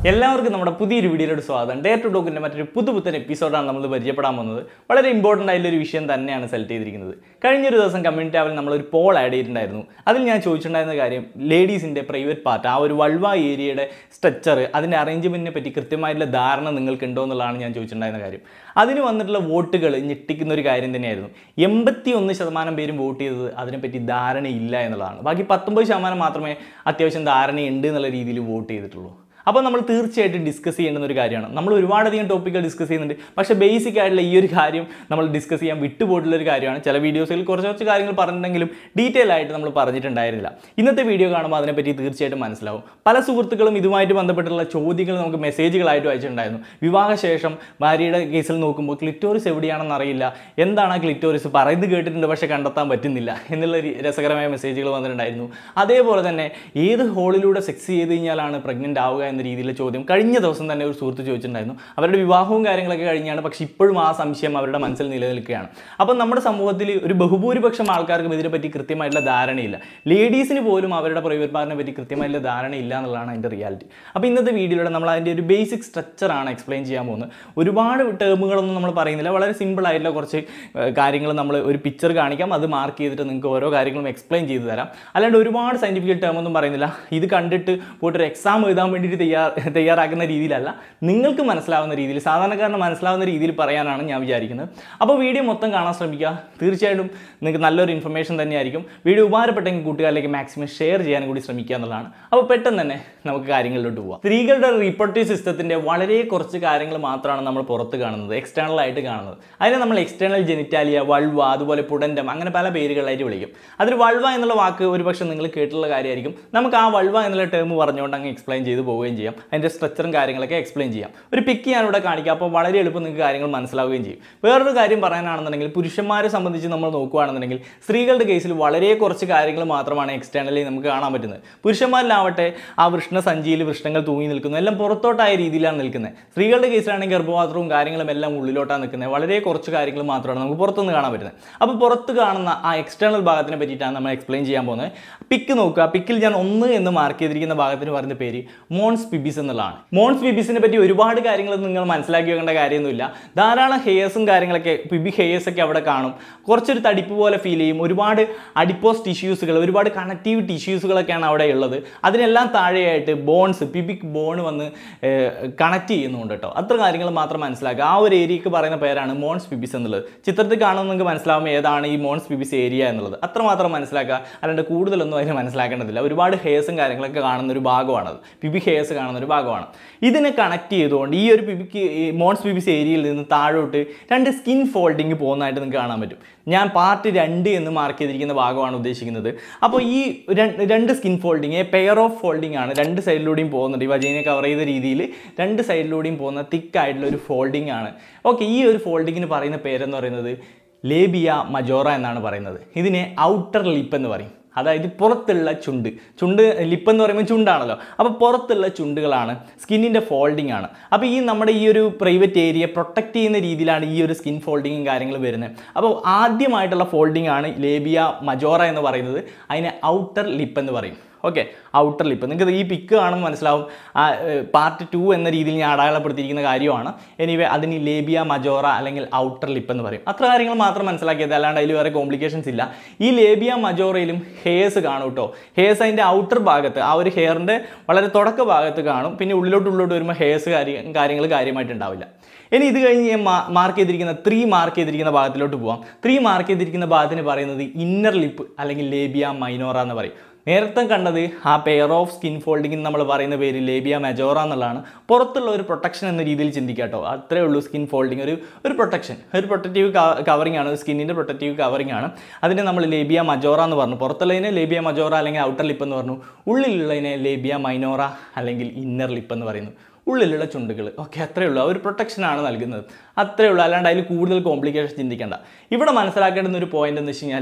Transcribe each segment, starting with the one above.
എല്ലാവർക്കും നമ്മുടെ പുതിയൊരു വീഡിയോയിലോട് സ്വാഗതം ഡേ ടു ടോക്കിൻ്റെ മറ്റൊരു പുതുപുത്തൻ എപ്പിസോഡാണ് നമ്മൾ പരിചയപ്പെടാൻ പോകുന്നത് വളരെ ഇമ്പോർട്ടൻ്റ് ആയിട്ടുള്ള ഒരു വിഷയം തന്നെയാണ് സെലക്ട് ചെയ്തിരിക്കുന്നത് കഴിഞ്ഞൊരു ദിവസം കമ്മ്യൂണിറ്റി ആവിൽ നമ്മളൊരു പോൾ ആഡ് ചെയ്തിട്ടുണ്ടായിരുന്നു അതിൽ ഞാൻ ചോദിച്ചിട്ടുണ്ടായിരുന്ന കാര്യം ലേഡീസിൻ്റെ പ്രൈവറ്റ് പാർട്ട് ആ ഒരു വൾവ ഏരിയയുടെ സ്ട്രക്ചർ അതിൻ്റെ അറേഞ്ച്മെൻറ്റിനെ പറ്റി കൃത്യമായിട്ടുള്ള ധാരണ നിങ്ങൾക്ക് ഉണ്ടോ എന്നുള്ളതാണ് ഞാൻ ചോദിച്ചിട്ടുണ്ടായിരുന്ന കാര്യം അതിന് വന്നിട്ടുള്ള വോട്ടുകൾ ഞെട്ടിക്കുന്ന ഒരു കാര്യം തന്നെയായിരുന്നു എൺപത്തി ഒന്ന് ശതമാനം പേരും വോട്ട് ചെയ്തത് അതിനെപ്പറ്റി ധാരണയില്ല എന്നുള്ളതാണ് ബാക്കി പത്തൊമ്പത് ശതമാനം മാത്രമേ അത്യാവശ്യം ധാരണയുണ്ട് എന്നുള്ള രീതിയിൽ വോട്ട് ചെയ്തിട്ടുള്ളൂ അപ്പോൾ നമ്മൾ തീർച്ചയായിട്ടും ഡിസ്കസ് ചെയ്യേണ്ടുന്ന ഒരു കാര്യമാണ് നമ്മൾ ഒരുപാടധികം ടോപ്പിക്കുകൾ ഡിസ്കസ് ചെയ്യുന്നുണ്ട് പക്ഷേ ബേസിക് ആയിട്ടുള്ള ഈ ഒരു കാര്യം നമ്മൾ ഡിസ്കസ് ചെയ്യാൻ വിട്ടുപോയിട്ടുള്ള ഒരു കാര്യമാണ് ചില വീഡിയോസിൽ കുറച്ച് കുറച്ച് കാര്യങ്ങൾ പറഞ്ഞിട്ടുണ്ടെങ്കിലും ഡീറ്റെയിൽ ആയിട്ട് നമ്മൾ പറഞ്ഞിട്ടുണ്ടായിരുന്നില്ല ഇന്നത്തെ വീഡിയോ കാണുമ്പോൾ അതിനെപ്പറ്റി തീർച്ചയായിട്ടും മനസ്സിലാവും പല സുഹൃത്തുക്കളും ഇതുമായിട്ട് ബന്ധപ്പെട്ടുള്ള ചോദ്യങ്ങൾ നമുക്ക് മെസ്സേജുകളായിട്ട് അയച്ചിട്ടുണ്ടായിരുന്നു വിവാഹശേഷം ഭാര്യയുടെ കേസിൽ നോക്കുമ്പോൾ ക്ലിറ്റോറിസ് എവിടെയാണെന്ന് അറിയില്ല എന്താണ് ആ ക്ലിറ്റോറിസ് പറയുന്നത് കേട്ടിട്ടുണ്ട് പക്ഷേ കണ്ടെത്താൻ പറ്റുന്നില്ല എന്നുള്ള ഒരു രസകരമായ മെസ്സേജുകൾ വന്നിട്ടുണ്ടായിരുന്നു അതേപോലെ തന്നെ ഏത് ഹോളിലൂടെ സെക്സ് ചെയ്ത് കഴിഞ്ഞാലാണ് പ്രഗ്നൻ്റ് ആവുക എന്ന രീതിയിലുള്ള ചോദ്യം കഴിഞ്ഞ ദിവസം തന്നെ ഒരു സുഹൃത്ത് ചോദിച്ചിട്ടുണ്ടായിരുന്നു അവരുടെ വിവാഹവും കാര്യങ്ങളൊക്കെ കഴിഞ്ഞാണ് പക്ഷേ ഇപ്പോഴും ആ സംശയം അവരുടെ മനസ്സിൽ നിലനിൽക്കുകയാണ് അപ്പം നമ്മുടെ സമൂഹത്തിൽ ഒരു ബഹുഭൂരിപക്ഷം ആൾക്കാർക്കും ഇതിനെപ്പറ്റി കൃത്യമായിട്ടുള്ള ധാരണയില്ല ലേഡീസിന് പോലും അവരുടെ പ്രൈവറ്റ് പാർട്ടിനെ പറ്റി കൃത്യമായിട്ടുള്ള ധാരണയില്ല എന്നുള്ളതാണ് അതിൻ്റെ റിയാലിറ്റി അപ്പോൾ ഇന്നത്തെ വീഡിയോയിലൂടെ നമ്മൾ അതിൻ്റെ ഒരു ബേസിക് സ്ട്രക്ചറാണ് എക്സ്പ്ലെയിൻ ചെയ്യാൻ പോകുന്നത് ഒരുപാട് ടേമുകളൊന്നും നമ്മൾ പറയുന്നില്ല വളരെ സിമ്പിൾ ആയിട്ടുള്ള കുറച്ച് കാര്യങ്ങൾ നമ്മൾ ഒരു പിക്ചർ കാണിക്കാം അത് മാർക്ക് ചെയ്തിട്ട് നിങ്ങൾക്ക് ഓരോ കാര്യങ്ങളും എക്സ്പ്ലെയിൻ ചെയ്ത് തരാം അല്ലാണ്ട് ഒരുപാട് സയൻറ്റിഫിക്കൽ ടേം ഒന്നും പറയുന്നില്ല ഇത് കണ്ടിട്ട് പോയിട്ട് ഒരു എക്സാം എഴുതാൻ വേണ്ടിയിട്ട് തയ്യാർ തയ്യാറാക്കുന്ന രീതിയിലല്ല നിങ്ങൾക്ക് മനസ്സിലാവുന്ന രീതിയിൽ സാധാരണക്കാരന് മനസ്സിലാവുന്ന രീതിയിൽ പറയാനാണ് ഞാൻ വിചാരിക്കുന്നത് അപ്പോൾ വീഡിയോ മൊത്തം കാണാൻ ശ്രമിക്കുക തീർച്ചയായിട്ടും നിങ്ങൾക്ക് നല്ലൊരു ഇൻഫർമേഷൻ തന്നെയായിരിക്കും വീഡിയോ ഉപകാരപ്പെട്ടെങ്കിൽ കൂട്ടുകാരിലേക്ക് മാക്സിമം ഷെയർ ചെയ്യാൻ കൂടി ശ്രമിക്കുക എന്നുള്ളതാണ് അപ്പോൾ പെട്ടെന്ന് തന്നെ നമുക്ക് കാര്യങ്ങളിലോട്ട് പോവാം സ്ത്രീകളുടെ റീപ്രൊഡക്റ്റീവ് സിസ്റ്റത്തിൻ്റെ വളരെ കുറച്ച് കാര്യങ്ങൾ മാത്രമാണ് നമ്മൾ പുറത്ത് കാണുന്നത് എക്സ്റ്റേണൽ ആയിട്ട് കാണുന്നത് അതിനെ നമ്മൾ എക്സ്റ്റേണൽ ജെനിറ്റാലിയ വൾവ അതുപോലെ പുടൻഡം അങ്ങനെ പല പേരുകളായിട്ട് വിളിക്കും അതിൽ വൾവ എന്നുള്ള വാക്ക് ഒരുപക്ഷെ നിങ്ങൾ കേട്ടിട്ടുള്ള കാര്യമായിരിക്കും നമുക്ക് ആ വൾവ എന്നുള്ള ടേം പറഞ്ഞുകൊണ്ട് അങ്ങ് എക്സ്പ്ലെയിൻ ചെയ്ത് പോവുകയും ചെയ്യാം അതിൻ്റെ സ്ട്രക്ചറും കാര്യങ്ങളൊക്കെ എക്സ്പ്ലെയിൻ ചെയ്യാം ഒരു പിക്ക് ഞാനിവിടെ കാണിക്കാം അപ്പോൾ വളരെ എളുപ്പം നിങ്ങൾക്ക് കാര്യങ്ങൾ മനസ്സിലാവുകയും ചെയ്യും വേറൊരു കാര്യം പറയാനാണെന്നുണ്ടെങ്കിൽ പുരുഷന്മാരെ സംബന്ധിച്ച് നമ്മൾ നോക്കുകയാണെന്നുണ്ടെങ്കിൽ സ്ത്രീകളുടെ കേസിൽ വളരെ കുറച്ച് കാര്യങ്ങൾ മാത്രമാണ് എക്സ്റ്റേണലി നമുക്ക് കാണാൻ പറ്റുന്നത് പുരുഷന്മാരിലാവട്ടെ ആ വൃഷ്ണസഞ്ചിയിൽ വൃഷ്ണങ്ങൾ തൂങ്ങി നിൽക്കുന്നു എല്ലാം പുറത്തോട്ടായ രീതിയിലാണ് നിൽക്കുന്നത് സ്ത്രീകളുടെ കേസിലാണെങ്കിൽ ഗർഭപാത്രവും കാര്യങ്ങളും എല്ലാം ഉള്ളിലോട്ടാണ് നിൽക്കുന്നത് വളരെ കുറച്ച് കാര്യങ്ങൾ മാത്രമാണ് നമുക്ക് പുറത്തുനിന്ന് കാണാൻ പറ്റുന്നത് അപ്പോൾ പുറത്ത് കാണുന്ന ആ എക്സ്റ്റേണൽ ഭാഗത്തിനെ പറ്റിയിട്ടാണ് നമ്മൾ എക്സ്പ്ലെയിൻ ചെയ്യാൻ പോകുന്നത് പിക്ക് നോക്കുക പിക്കിൽ ഞാൻ ഒന്ന് എന്ന് മാർക്ക് ചെയ്തിരിക്കുന്ന ഭാഗത്തിന് പറയുന്ന പേര് മോൺസ് പിബിസ് എന്നുള്ളതാണ് മോൺസ് പിബിസിനെ പറ്റി ഒരുപാട് കാര്യങ്ങൾ നിങ്ങൾ മനസ്സിലാക്കി വെക്കേണ്ട കാര്യമൊന്നുമില്ല ധാരാളം ഹെയർസും കാര്യങ്ങളൊക്കെ പിബി ഹെയർസ് ഒക്കെ അവിടെ കാണും കുറച്ചൊരു തടിപ്പ് പോലെ ഫീൽ ചെയ്യും ഒരുപാട് അഡിപ്പോസ് ടിഷ്യൂസുകൾ ഒരുപാട് കണക്റ്റീവ് ടിഷ്യൂസുകളൊക്കെയാണ് അവിടെ ഉള്ളത് അതിനെല്ലാം താഴെയായിട്ട് ബോൺസ് പിബിക് ബോൺ വന്ന് കണക്ട് ചെയ്യുന്നുണ്ട് കേട്ടോ അത്ര കാര്യങ്ങൾ മാത്രം മനസ്സിലാക്കുക ആ ഒരു ഏരിയക്ക് പറയുന്ന പേരാണ് മോൺസ് പിബിസ് എന്നുള്ളത് ചിത്രത്തിൽ കാണുമ്പോൾ നിങ്ങൾക്ക് മനസ്സിലാവും ഏതാണ് ഈ മോൺസ് പിബിസ് ഏരിയ എന്നുള്ളത് അത്രമാത്രം മനസ്സിലാക്കുക അല്ലാണ്ട് കൂടുതലൊന്നും അതിനെ മനസ്സിലാക്കേണ്ടതില്ല ഒരുപാട് ഹെയർസും കാര്യങ്ങളൊക്കെ കാണുന്ന ഒരു ഭാഗമാണത് പിബി ഹെയർസ് കാണുന്ന ഒരു ഭാഗമാണ് ഇതിനെ കണക്ട് ചെയ്തുകൊണ്ട് ഈ ഒരു പിബിക്ക് മോൺസ് പിബിസ് ഏരിയയിൽ നിന്ന് താഴോട്ട് രണ്ട് സ്കിൻ ഫോൾഡിങ് പോകുന്നതായിട്ട് നിങ്ങൾക്ക് കാണാൻ പറ്റും ഞാൻ പാർട്ട് രണ്ട് എന്ന് മാർക്ക് ചെയ്തിരിക്കുന്ന ഭാഗമാണ് ഉദ്ദേശിക്കുന്നത് അപ്പോൾ ഈ രണ്ട് രണ്ട് skin folding pair of folding ആണ് രണ്ട് സൈഡിലൂടെയും പോകുന്നുണ്ട് ഈ വജീനെ കവർ ചെയ്ത രീതിയിൽ രണ്ട് സൈഡിലൂടെയും പോകുന്ന തിക്കായിട്ടുള്ള ഒരു ഫോൾഡിംഗ് ആണ് ഓക്കെ ഈ ഒരു ഫോൾഡിങ്ങിന് പറയുന്ന പേരെന്ന് പറയുന്നത് ലേബിയ മജോറ എന്നാണ് പറയുന്നത് ഇതിനെ ഔട്ടർ ലിപ്പ് എന്ന് പറയും അതായത് പുറത്തുള്ള ചുണ്ട് ചുണ്ട് ലിപ്പ് എന്ന് പറയുമ്പോൾ ചുണ്ടാണല്ലോ അപ്പോൾ പുറത്തുള്ള ചുണ്ടുകളാണ് സ്കിന്നിൻ്റെ ഫോൾഡിംഗ് ആണ് അപ്പോൾ ഈ നമ്മുടെ ഈ ഒരു പ്രൈവറ്റ് ഏരിയ പ്രൊട്ടക്റ്റ് ചെയ്യുന്ന രീതിയിലാണ് ഈ ഒരു സ്കിൻ ഫോൾഡിങ്ങും കാര്യങ്ങളും വരുന്നത് അപ്പോൾ ആദ്യമായിട്ടുള്ള ഫോൾഡിംഗ് ആണ് ലേബിയ മജോറ എന്ന് പറയുന്നത് അതിനെ ഔട്ടർ ലിപ്പ് എന്ന് പറയും ഓക്കെ ഔട്ടർ ലിപ്പ് നിങ്ങൾക്ക് ഈ പിക്ക് കാണുമ്പോൾ മനസ്സിലാവും ആ പാർട്ട് ടു എന്ന രീതിയിൽ ഞാൻ അടയാളപ്പെടുത്തിയിരിക്കുന്ന കാര്യമാണ് എനിവേ അതിന് ലേബിയ മജോറ അല്ലെങ്കിൽ ഔട്ടർ ലിപ്പ് എന്ന് പറയും അത്ര കാര്യങ്ങൾ മാത്രം മനസ്സിലാക്കിയത് അല്ലാണ്ട് അതിൽ വേറെ കോംപ്ലിക്കേഷൻസ് ഇല്ല ഈ ലേബിയ മജോറയിലും ഹെയർസ് കാണും കേട്ടോ ഹെയർസ് അതിൻ്റെ ഔട്ടർ ഭാഗത്ത് ആ ഒരു ഹെയറിൻ്റെ വളരെ തുടക്ക ഭാഗത്ത് കാണും പിന്നെ ഉള്ളിലോട്ട് ഉള്ളിലോട്ട് വരുമ്പോൾ ഹെയർസ് കാര്യം കാര്യങ്ങൾ കാര്യമായിട്ടുണ്ടാവില്ല ഇനി ഇത് കഴിഞ്ഞ് ഞാൻ മാർക്ക് ചെയ്തിരിക്കുന്ന ത്രീ മാർക്ക് ചെയ്തിരിക്കുന്ന ഭാഗത്തിലോട്ട് പോവാം ത്രീ മാർക്ക് ചെയ്തിരിക്കുന്ന ഭാഗത്തിന് പറയുന്നത് ഇന്നർ ലിപ്പ് അല്ലെങ്കിൽ ലേബിയ മൈനോറ എന്ന് പറയും നേരത്തെ കണ്ടത് ആ പെയർ ഓഫ് സ്കിൻ ഫോൾഡിംഗ് നമ്മൾ പറയുന്ന പേര് ലേബിയ മെജോറ എന്നുള്ളതാണ് പുറത്തുള്ള ഒരു പ്രൊട്ടക്ഷൻ എന്ന രീതിയിൽ ചിന്തിക്കാട്ടോ അത്രേ ഉള്ളൂ സ്കിൻ ഫോൾഡിംഗ് ഒരു ഒരു പ്രൊട്ടക്ഷൻ ഒരു പ്രൊട്ടക്റ്റീവ് കവറിംഗ് ആണ് സ്കിന്നിൻ്റെ പ്രൊട്ടക്റ്റീവ് കവറിംഗ് ആണ് അതിനെ നമ്മൾ ലേബിയ മജോറ എന്ന് പറഞ്ഞു പുറത്തുള്ളതിനെ ലേബിയ മജോറ അല്ലെങ്കിൽ ഔട്ടർ ലിപ്പ് എന്ന് പറഞ്ഞു ഉള്ളിലുള്ളതിനെ ലേബിയ മൈനോറ അല്ലെങ്കിൽ ഇന്നർ ലിപ്പ് എന്ന് പറയുന്നു ഉള്ളിലുള്ള ചുണ്ടുകൾ ഓക്കെ അത്രയേ ഉള്ളൂ ആ ഒരു പ്രൊട്ടക്ഷനാണ് നൽകുന്നത് അത്രയേ ഉള്ളൂ അല്ലാണ്ട് അതിൽ കൂടുതൽ കോംപ്ലിക്കേഷൻ ചിന്തിക്കേണ്ട ഇവിടെ മനസ്സിലാക്കേണ്ടുന്ന ഒരു പോയിന്റ് എന്ന് വെച്ച് കഴിഞ്ഞാൽ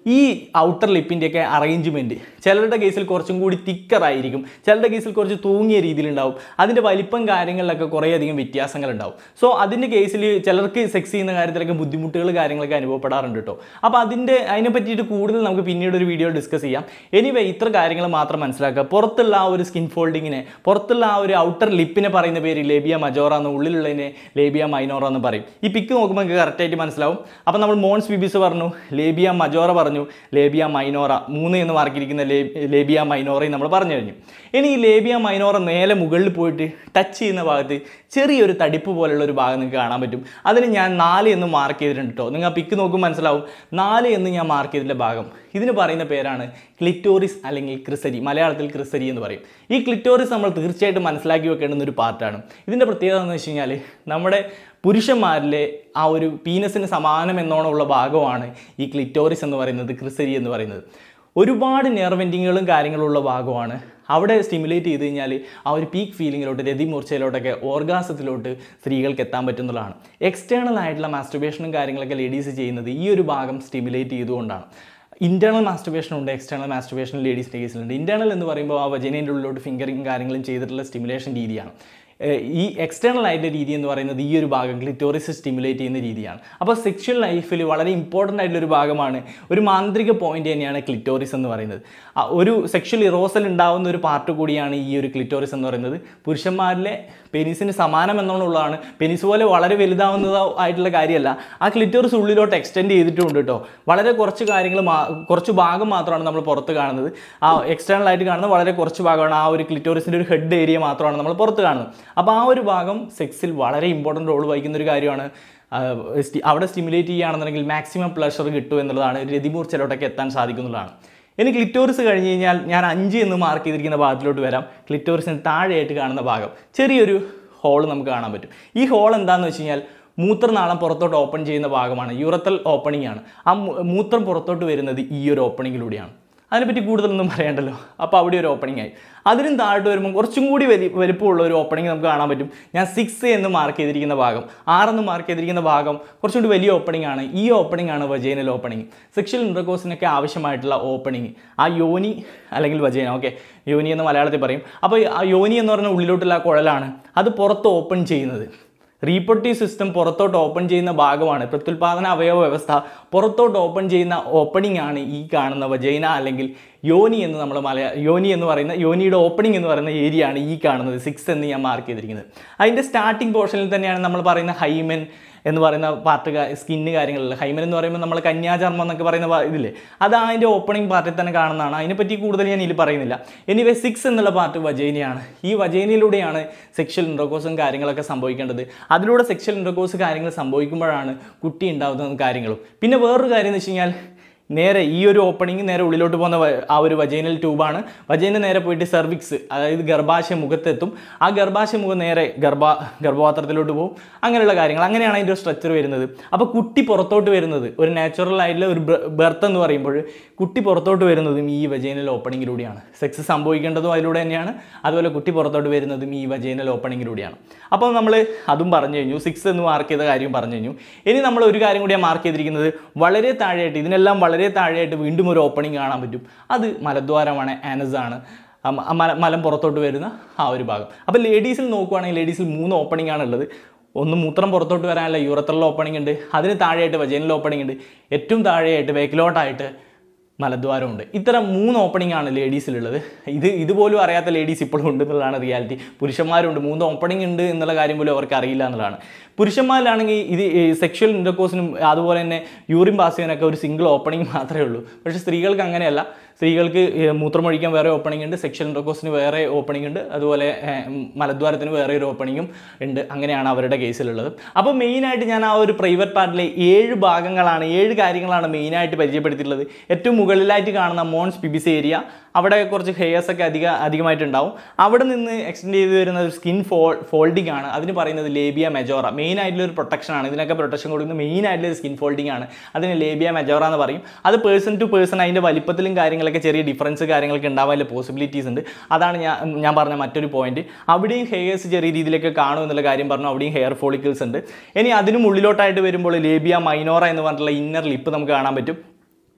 ഈ ഔട്ടർ ലിപ്പിൻ്റെയൊക്കെ അറേഞ്ച്മെൻറ്റ് ചിലരുടെ കേസിൽ കുറച്ചും കൂടി തിക്കറായിരിക്കും ചിലരുടെ കേസിൽ കുറച്ച് തൂങ്ങിയ രീതിയിലുണ്ടാവും അതിൻ്റെ വലിപ്പം കാര്യങ്ങളിലൊക്കെ കുറേയധികം വ്യത്യാസങ്ങളുണ്ടാവും സോ അതിൻ്റെ കേസിൽ ചിലർക്ക് സെക്സ് ചെയ്യുന്ന കാര്യത്തിലൊക്കെ ബുദ്ധിമുട്ടുകൾ കാര്യങ്ങളൊക്കെ അനുഭവപ്പെടാറുണ്ട് കേട്ടോ അപ്പോൾ അതിൻ്റെ അതിനെ പറ്റിയിട്ട് കൂടുതൽ നമുക്ക് പിന്നീട് ഒരു വീഡിയോ ഡിസ്കസ് ചെയ്യാം എനിവേ ഇത്ര കാര്യങ്ങൾ മാത്രം മനസ്സിലാക്കുക പുറത്തുള്ള ആ ഒരു സ്കിൻ ഫോൾഡിങ്ങിനെ പുറത്തുള്ള ആ ഒരു ഔട്ടർ ലിപ്പിനെ പറയുന്ന പേര് ലേബിയ മജോറ എന്ന് ഉള്ളിലുള്ളതിനെ ലേബിയ മൈനോറ എന്ന് പറയും ഈ പിക്ക് നോക്കുമ്പോൾ നിങ്ങൾക്ക് കറക്റ്റായിട്ട് മനസ്സിലാവും അപ്പോൾ നമ്മൾ മോൺസ് ബിബിസ് പറഞ്ഞു ലേബിയ മജോറ പറഞ്ഞു ലേബിയ മൈനോറ മൂന്ന് എന്ന് മാർക്കിരിക്കുന്ന ലേ ലേബിയ മൈനോറയും നമ്മൾ പറഞ്ഞു കഴിഞ്ഞു ഇനി ഈ ലേബിയ മൈനോറ നേരെ മുകളിൽ പോയിട്ട് ടച്ച് ചെയ്യുന്ന ഭാഗത്ത് ചെറിയൊരു തടിപ്പ് പോലുള്ള ഒരു ഭാഗം നിങ്ങൾക്ക് കാണാൻ പറ്റും അതിന് ഞാൻ നാല് എന്ന് മാർക്ക് ചെയ്തിട്ടുണ്ട് കേട്ടോ നിങ്ങൾ പിക്ക് നോക്കുമ്പോൾ മനസ്സിലാവും നാല് എന്ന് ഞാൻ മാർക്ക് ചെയ്തിട്ടുള്ള ഭാഗം ഇതിന് പറയുന്ന പേരാണ് ക്ലിറ്റോറിസ് അല്ലെങ്കിൽ ക്രിസരി മലയാളത്തിൽ ക്രിസരി എന്ന് പറയും ഈ ക്ലിറ്റോറിസ് നമ്മൾ തീർച്ചയായിട്ടും മനസ്സിലാക്കി വെക്കേണ്ടുന്ന ഒരു പാർട്ടാണ് ഇതിൻ്റെ പ്രത്യേകത എന്ന് വെച്ച് കഴിഞ്ഞാൽ നമ്മുടെ പുരുഷന്മാരിലെ ആ ഒരു പീനസിന് സമാനം എന്നോണമുള്ള ഭാഗമാണ് ഈ ക്ലിറ്റോറിസ് എന്ന് പറയുന്നത് ക്രിസരി എന്ന് പറയുന്നത് ഒരുപാട് നെർവെൻറ്റിങ്ങുകളും കാര്യങ്ങളുള്ള ഭാഗമാണ് അവിടെ സ്റ്റിമുലേറ്റ് ചെയ്ത് കഴിഞ്ഞാൽ ആ ഒരു പീക്ക് ഫീലിങ്ങിലോട്ട് രതിമൂർച്ചയിലോട്ടൊക്കെ ഓർഗാസത്തിലോട്ട് സ്ത്രീകൾക്ക് എത്താൻ പറ്റുന്നതാണ് എക്സ്റ്റേണൽ ആയിട്ടുള്ള മാസ്റ്റുബേഷനും കാര്യങ്ങളൊക്കെ ലേഡീസ് ചെയ്യുന്നത് ഈ ഒരു ഭാഗം സ്റ്റിമുലേറ്റ് ചെയ്തുകൊണ്ടാണ് ഇന്റേണൽ മാസ്റ്റുബേഷൻ ഉണ്ട് എക്സ്റ്റേണൽ മാസ്റ്റുബേഷൻ ലേഡീസിൻ്റെ കേസിലുണ്ട് ഇന്റേണൽ എന്ന് പറയുമ്പോൾ ആ വജനേൻ്റെ ഉള്ളിലോട്ട് ഫിംഗറിങ് കാര്യങ്ങളും ചെയ്തിട്ടുള്ള സ്റ്റിമുലേഷൻ രീതിയാണ് ഏഹ് ഈ എക്സ്റ്റേണൽ ആയിട്ടുള്ള രീതി എന്ന് പറയുന്നത് ഈ ഒരു ഭാഗം ക്ലിറ്റോറിസ് സ്റ്റിമുലേറ്റ് ചെയ്യുന്ന രീതിയാണ് അപ്പോൾ സെക്ഷൽ ലൈഫിൽ വളരെ ഇമ്പോർട്ടൻ്റ് ആയിട്ടുള്ള ഒരു ഭാഗമാണ് ഒരു മാന്ത്രിക പോയിന്റ് തന്നെയാണ് ക്ലിറ്റോറിസ് എന്ന് പറയുന്നത് ആ ഒരു സെക്ഷൽ ഇറോസൽ ഉണ്ടാവുന്ന ഒരു പാർട്ട് കൂടിയാണ് ഈ ഒരു ക്ലിറ്റോറിസ് എന്ന് പറയുന്നത് പുരുഷന്മാരിലെ പെനിസിന് സമാനം എന്നുള്ളതാണ് പെനിസ് പോലെ വളരെ വലുതാവുന്നതോ ആയിട്ടുള്ള കാര്യമല്ല ആ ക്ലിറ്റോറിസ് ഉള്ളിലോട്ട് എക്സ്റ്റെൻഡ് ചെയ്തിട്ടുണ്ട് കേട്ടോ വളരെ കുറച്ച് കാര്യങ്ങൾ മാ കുറച്ച് ഭാഗം മാത്രമാണ് നമ്മൾ പുറത്ത് കാണുന്നത് ആ എക്സ്റ്റേണൽ ആയിട്ട് കാണുന്നത് വളരെ കുറച്ച് ഭാഗമാണ് ആ ഒരു ക്ലിറ്റോറിസിൻ്റെ ഒരു ഹെഡ് ഏരിയ മാത്രമാണ് നമ്മൾ പുറത്ത് കാണുന്നത് അപ്പോൾ ആ ഒരു ഭാഗം സെക്സിൽ വളരെ ഇമ്പോർട്ടൻ്റ് റോൾ വഹിക്കുന്ന ഒരു കാര്യമാണ് ആ, sti- അവിടെ സ്റ്റിമുലേറ്റ് ചെയ്യുകയാണെന്നുണ്ടെങ്കിൽ മാക്സിമം പ്ലഷർ കിട്ടും എന്നുള്ളതാണ് രതിമൂർച്ചയിലോട്ടൊക്കെ എത്താൻ സാധിക്കുന്നതാണ് ഇനി ക്ലിറ്റോറിസ് കഴിഞ്ഞ് കഴിഞ്ഞാൽ ഞാൻ അഞ്ച് എന്ന് മാർക്ക് ചെയ്തിരിക്കുന്ന ഭാഗത്തിലോട്ട് വരാം ക്ലിറ്റോറിസിന് താഴെയായിട്ട് കാണുന്ന ഭാഗം ചെറിയൊരു ഹോൾ നമുക്ക് കാണാൻ പറ്റും ഈ ഹോൾ എന്താണെന്ന് വെച്ച് കഴിഞ്ഞാൽ മൂത്രനാളം പുറത്തോട്ട് ഓപ്പൺ ചെയ്യുന്ന ഭാഗമാണ് യൂറത്തൽ ഓപ്പണിംഗ് ആണ് ആ മൂ- മൂത്രം പുറത്തോട്ട് വരുന്നത് ഈ ഒരു ഓപ്പണിങ്ങിലൂടെയാണ് അതിനെപ്പറ്റി കൂടുതലൊന്നും പറയണ്ടല്ലോ അപ്പോൾ അവിടെ ഒരു ഓപ്പണിംഗ് ആയി അതിനും താഴോട്ട് വരുമ്പോൾ കുറച്ചും കൂടി വലി വലിപ്പമുള്ള ഒരു ഓപ്പണിംഗ് നമുക്ക് കാണാൻ പറ്റും ഞാൻ സിക്സ് എന്ന് മാർക്ക് ചെയ്തിരിക്കുന്ന ഭാഗം ആറെന്ന് മാർക്ക് ചെയ്തിരിക്കുന്ന ഭാഗം കുറച്ചും കൂടി വലിയ ഓപ്പണിംഗ് ആണ് ഈ ഓപ്പണിംഗ് ആണ് വജൈനൽ ഓപ്പണിംഗ് സെക്ഷൽ ഇൻ്റർകോഴ്സിനൊക്കെ ആവശ്യമായിട്ടുള്ള ഓപ്പണിംഗ് ആ യോനി അല്ലെങ്കിൽ വജൈന ഓക്കെ യോനി എന്ന് മലയാളത്തിൽ പറയും അപ്പോൾ ആ യോനി എന്ന് പറഞ്ഞ ഉള്ളിലോട്ടുള്ള ആ കുഴലാണ് അത് പുറത്ത് ഓപ്പൺ ചെയ്യുന്നത് റീപ്രൊഡക്റ്റീവ് സിസ്റ്റം പുറത്തോട്ട് ഓപ്പൺ ചെയ്യുന്ന ഭാഗമാണ് പ്രത്യുൽപാദന അവയവ വ്യവസ്ഥ പുറത്തോട്ട് ഓപ്പൺ ചെയ്യുന്ന ഓപ്പണിംഗ് ആണ് ഈ കാണുന്ന വജൈന അല്ലെങ്കിൽ യോനി എന്ന് നമ്മൾ മലയാ യോനി എന്ന് പറയുന്ന യോനിയുടെ ഓപ്പണിംഗ് എന്ന് പറയുന്ന ഏരിയ ആണ് ഈ കാണുന്നത് സിക്സ് എന്ന് ഞാൻ മാർക്ക് ചെയ്തിരിക്കുന്നത് അതിൻ്റെ സ്റ്റാർട്ടിംഗ് പോർഷനിൽ തന്നെയാണ് നമ്മൾ പറയുന്ന ഹൈമൻ എന്ന് പറയുന്ന പാർട്ട് സ്കിന്ന് കാര്യങ്ങളില്ല ഹൈമൻ എന്ന് പറയുമ്പോൾ നമ്മൾ കന്യാചർമ്മം എന്നൊക്കെ പറയുന്ന ഭാ- ഇതില്ലേ അത് അതിൻ്റെ ഓപ്പണിംഗ് പാർട്ടിൽ തന്നെ കാണുന്നതാണ് അതിനെപ്പറ്റി കൂടുതൽ ഞാൻ ഇതിൽ പറയുന്നില്ല എനിവേ സിക്സ് എന്നുള്ള പാർട്ട് വജൈനയാണ് ഈ വജൈനയിലൂടെയാണ് സെക്ഷൽ ഇൻട്രോകോസും കാര്യങ്ങളൊക്കെ സംഭവിക്കേണ്ടത് അതിലൂടെ സെക്ഷൽ ഇൻട്രോകോസ് കാര്യങ്ങൾ സംഭവിക്കുമ്പോഴാണ് കുട്ടി ഉണ്ടാകുന്ന കാര്യങ്ങളും പിന്നെ വേറൊരു കാര്യം എന്ന് വെച്ച് കഴിഞ്ഞാൽ നേരെ ഈ ഒരു ഓപ്പണിംഗ് നേരെ ഉള്ളിലോട്ട് പോകുന്ന വ- ആ ഒരു വജൈനൽ ട്യൂബാണ് വജൈന നേരെ പോയിട്ട് സെർവിക്സ് അതായത് ഗർഭാശയ മുഖത്തെത്തും ആ ഗർഭാശയ മുഖം നേരെ ഗർഭ ഗർഭപാത്രത്തിലോട്ട് പോകും അങ്ങനെയുള്ള കാര്യങ്ങൾ അങ്ങനെയാണ് അതിൻ്റെ ഒരു സ്ട്രക്ചർ വരുന്നത് അപ്പോൾ കുട്ടി പുറത്തോട്ട് വരുന്നത് ഒരു നാച്ചുറൽ ആയിട്ടുള്ള ഒരു ബെർത്ത് എന്ന് പറയുമ്പോൾ കുട്ടി പുറത്തോട്ട് വരുന്നതും ഈ വജൈനൽ ഓപ്പണിങ്ങിലൂടെയാണ് സെക്സ് സംഭവിക്കേണ്ടതും അതിലൂടെ തന്നെയാണ് അതുപോലെ കുട്ടി പുറത്തോട്ട് വരുന്നതും ഈ വജൈനൽ ഓപ്പണിങ്ങിലൂടെയാണ് അപ്പോൾ നമ്മൾ അതും പറഞ്ഞു കഴിഞ്ഞു സിക്സ് എന്ന് മാർക്ക് ചെയ്ത കാര്യം പറഞ്ഞു കഴിഞ്ഞു ഇനി നമ്മൾ ഒരു കാര്യം കൂടി മാർക്ക് ചെയ്തിരിക്കുന്നത് വളരെ താഴെയായിട്ട് ഇതിനെല്ലാം വളരെ താഴെയായിട്ട് വീണ്ടും ഒരു ഓപ്പണിംഗ് കാണാൻ പറ്റും അത് മലദ്വാരമാണ് ആനസ് ആണ് ആ മ- ആ മല മലം പുറത്തോട്ട് വരുന്ന ആ ഒരു ഭാഗം അപ്പോൾ ലേഡീസിൽ നോക്കുവാണെങ്കിൽ ലേഡീസിൽ മൂന്ന് ഓപ്പണിംഗ് ആണുള്ളത് ഒന്ന് മൂത്രം പുറത്തോട്ട് വരാനുള്ള യൂറത്തറിൽ ഓപ്പണിംഗ് ഉണ്ട് അതിന് താഴെയായിട്ട് വജൈനൽ ഓപ്പണിംഗ് ഉണ്ട് ഏറ്റവും താഴെയായിട്ട് വേക്കിലോട്ടായിട്ട് മലദ്വാരമുണ്ട് ഇത്തരം മൂന്ന് ഓപ്പണിംഗ് ആണ് ലേഡീസിലുള്ളത് ഇത് ഇതുപോലും അറിയാത്ത ലേഡീസ് ഇപ്പോഴും ഉണ്ട് എന്നുള്ളതാണ് റിയാലിറ്റി പുരുഷന്മാരുണ്ട് മൂന്ന് ഓപ്പണിംഗ് ഉണ്ട് എന്നുള്ള കാര്യം പോലും അവർക്ക് അറിയില്ല എന്നുള്ളതാണ് പുരുഷന്മാരിലാണെങ്കിൽ ഇത് സെക്ഷൽ ഇൻ്റർകോഴ്സിനും അതുപോലെ തന്നെ യൂറിൻ പാസ് ചെയ്യാനൊക്കെ ഒരു സിംഗിൾ ഓപ്പണിംഗ് മാത്രമേ ഉള്ളൂ പക്ഷേ സ്ത്രീകൾക്ക് അങ്ങനെയല്ല സ്ത്രീകൾക്ക് ഏഹ്, മൂത്രമൊഴിക്കാൻ വേറെ ഓപ്പണിംഗ് ഉണ്ട് സെക്ഷൽ ഇൻ്റർകോഴ്സിന് വേറെ ഓപ്പണിംഗ് ഉണ്ട് അതുപോലെ ഏഹ്, ഉം, മലദ്വാരത്തിന് വേറെ ഒരു ഓപ്പണിങ്ങും ഉണ്ട് അങ്ങനെയാണ് അവരുടെ കേസിലുള്ളത് അപ്പോൾ മെയിനായിട്ട് ഞാൻ ആ ഒരു പ്രൈവറ്റ് പാർട്ടിലെ ഏഴ് ഭാഗങ്ങളാണ് ഏഴ് കാര്യങ്ങളാണ് മെയിനായിട്ട് പരിചയപ്പെടുത്തിയിട്ടുള്ളത് ഏറ്റവും മുകളിലായിട്ട് കാണുന്ന മോൺസ് പിബിസ് ഏരിയ അവിടെ കുറച്ച് ഹെയർസ് ഒക്കെ അധിക അധികമായിട്ടുണ്ടാവും അവിടെ നിന്ന് എക്സ്റ്റെൻഡ് ചെയ്ത് വരുന്ന ഒരു സ്കിൻ ഫോൾ ഫോൾഡിംഗ് ആണ് അതിന് പറയുന്നത് ലേബിയ മെജോറ മെയിൻ ആയിട്ടുള്ള ഒരു പ്രൊട്ടക്ഷൻ ആണ് ഇതിനൊക്കെ പ്രൊട്ടക്ഷൻ കൊടുക്കുന്ന മെയിൻ ആയിട്ടുള്ള സ്കിൻ ഫോൾഡിംഗ് ആണ് അതിന് ലേബിയ മെജോറ എന്ന് പറയും അത് പേഴ്സൺ ടു പേഴ്സൺ അതിൻ്റെ വലിപ്പത്തിലും കാര്യങ്ങളൊക്കെ ചെറിയ ഡിഫറൻസ് കാര്യങ്ങളൊക്കെ ഉണ്ടാവാനുള്ള പോസിബിലിറ്റീസ് ഉണ്ട് അതാണ് ഞാൻ ഞാൻ പറഞ്ഞ മറ്റൊരു പോയിന്റ് അവിടെയും ഹെയർസ് ചെറിയ രീതിയിലൊക്കെ കാണും എന്നുള്ള കാര്യം പറഞ്ഞു അവിടെയും ഹെയർ ഫോളിക്കിൾസ് ഉണ്ട് ഇനി അതിനും ഉള്ളിലോട്ടായിട്ട് വരുമ്പോൾ ലേബിയ മൈനോറ എന്ന് പറഞ്ഞിട്ടുള്ള ഇന്നർ ലിപ്പ് നമുക്ക് കാണാൻ പറ്റും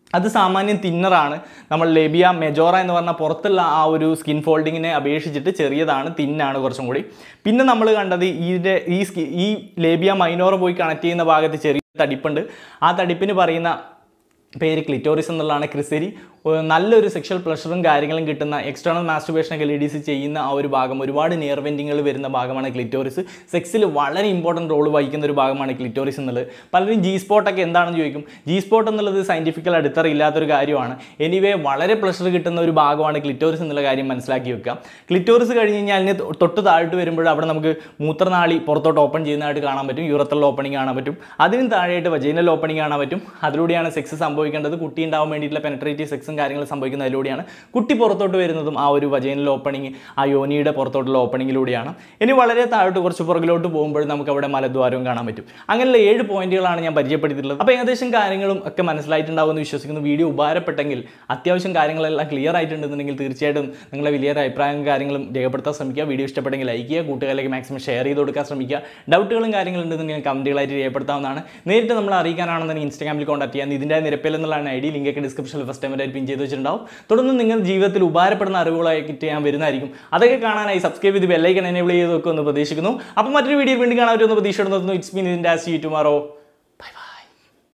അത് സാമാന്യം തിന്നറാണ് നമ്മൾ ലേബിയ മെജോറ എന്ന് പറഞ്ഞ പുറത്തുള്ള ആ ഒരു സ്കിൻ ഫോൾഡിങ്ങിനെ അപേക്ഷിച്ചിട്ട് ചെറിയതാണ് തിന്നാണ് കുറച്ചും കൂടി പിന്നെ നമ്മൾ കണ്ടത് ഇതിൻ്റെ ഈ സ്കി ഈ ലേബിയ മൈനോറ പോയി കണക്ട് ചെയ്യുന്ന ഭാഗത്ത് ചെറിയ തടിപ്പുണ്ട് ആ തടിപ്പിന് പറയുന്ന പേര് ക്ലിറ്റോറിസ് എന്നുള്ളതാണ് ക്രിസരി ഒരു നല്ലൊരു സെക്ഷൽ പ്ലഷറും കാര്യങ്ങളും കിട്ടുന്ന എക്സ്റ്റേണൽ മാസ്റ്റുബേഷനൊക്കെ ലേഡീസ് ചെയ്യുന്ന ആ ഒരു ഭാഗം ഒരുപാട് നിയർവെൻറ്റിങ്ങൾ വരുന്ന ഭാഗമാണ് ക്ലിറ്റോറിസ് സെക്സിൽ വളരെ ഇമ്പോർട്ടൻറ്റ് റോൾ വഹിക്കുന്ന ഒരു ഭാഗമാണ് ക്ലിറ്റോറിസ് എന്നുള്ളത് പലരും ജി സ്പോട്ടൊക്കെ എന്താണെന്ന് ചോദിക്കും ജി സ്പോട്ട് എന്നുള്ളത് സയൻറ്റിഫിക്കൽ അടിത്തറയില്ലാത്തൊരു കാര്യമാണ് എനിവേ വളരെ പ്ലഷർ കിട്ടുന്ന ഒരു ഭാഗമാണ് ക്ലിറ്റോറിസ് എന്നുള്ള കാര്യം മനസ്സിലാക്കി വെക്കുക ക്ലിറ്റോറിസ് കഴിഞ്ഞ് കഴിഞ്ഞാൽ അതിന് തൊട്ട് താഴോട്ട് വരുമ്പോൾ അവിടെ നമുക്ക് മൂത്രനാളി പുറത്തോട്ട് ഓപ്പൺ ചെയ്യുന്നതായിട്ട് കാണാൻ പറ്റും യൂറത്തൽ ഓപ്പണിംഗ് കാണാൻ പറ്റും അതിനും താഴെയായിട്ട് വജൈനൽ ഓപ്പണിംഗ് കാണാൻ പറ്റും അതിലൂടെയാണ് സെക്സ് സംഭവിക്കേണ്ടത് കുട്ടി ഉണ്ടാവാൻ വേണ്ടിയിട്ടുള്ള പെനട്രേറ്റീവ് സെക്സും കാര്യങ്ങളും സംഭവിക്കുന്നതിലൂടെയാണ് കുട്ടി പുറത്തോട്ട് വരുന്നതും ആ ഒരു വജൈനൽ ഓപ്പണിംഗ് ആ യോനിയുടെ പുറത്തോട്ടുള്ള ഓപ്പണിങ്ങിലൂടെയാണ് ഇനി വളരെ താഴോട്ട് കുറച്ച് പുറകിലോട്ട് പോകുമ്പോൾ നമുക്ക് അവിടെ മലദ്വാരവും കാണാൻ പറ്റും അങ്ങനെയുള്ള ഏഴ് പോയിന്റുകളാണ് ഞാൻ പരിചയപ്പെടുത്തിയിട്ടുള്ളത് അപ്പോൾ ഏകദേശം കാര്യങ്ങളും ഒക്കെ മനസ്സിലായിട്ടുണ്ടാവുമെന്ന് വിശ്വസിക്കുന്നു വീഡിയോ ഉപകാരപ്പെട്ടെങ്കിൽ അത്യാവശ്യം കാര്യങ്ങളെല്ലാം ക്ലിയർ ആയിട്ടുണ്ടെന്നുണ്ടെങ്കിൽ തീർച്ചയായിട്ടും നിങ്ങളെ വലിയ അഭിപ്രായങ്ങളും കാര്യങ്ങളും രേഖപ്പെടുത്താൻ ശ്രമിക്കുക വീഡിയോ ഇഷ്ടപ്പെട്ടെങ്കിൽ ലൈക്ക് ചെയ്യുക കൂട്ടുകാരിലേക്ക് മാക്സിമം ഷെയർ ചെയ്ത് കൊടുക്കാൻ ശ്രമിക്കുക ഡൗട്ടുകളും കാര്യങ്ങളും ഉണ്ടെന്നുണ്ടെങ്കിൽ കമൻറ്റുകളായിട്ട് രേഖപ്പെടുത്താവുന്നതാണ് നേരിട്ട് നമ്മൾ അറിയിക്കാനാണെന്നുണ്ടെങ്കിൽ ഇൻസ്റ്റാഗ്രാമിൽ കോൺടാക്ട് ചെയ്യാൻ ഇതിൻ്റെ നിരപ്പിൽ എന്നുള്ളതാണ് ഐ ഡി ലിങ്കൊക്കെ ഡിസ്ക്രിപ്ഷനിൽ ഫസ്റ്റ് ടൈമായിട്ട് പിൻ ചെയ്ത് വെച്ചിട്ടുണ്ടാവും തുടർന്ന് നിങ്ങൾ ജീവിതത്തിൽ ഉപകാരപ്പെടുന്ന അറിവുകളായിട്ട് ഞാൻ വരുന്നതായിരിക്കും അതൊക്കെ കാണാനായി സബ്സ്ക്രൈബ് ചെയ്ത് ബെല്ലൈക്കൻ എനേബിൾ ചെയ്ത് വെക്കുമെന്ന് പ്രതീക്ഷിക്കുന്നു അപ്പോൾ മറ്റൊരു വീഡിയോ വീണ്ടും കാണാൻ പറ്റുമെന്ന് പ്രതീക്ഷ നിർത്തുന്നു ഇറ്റ്സ് മീൻ ഇതിൻ്റെ ആസ് യു ടുമാറോ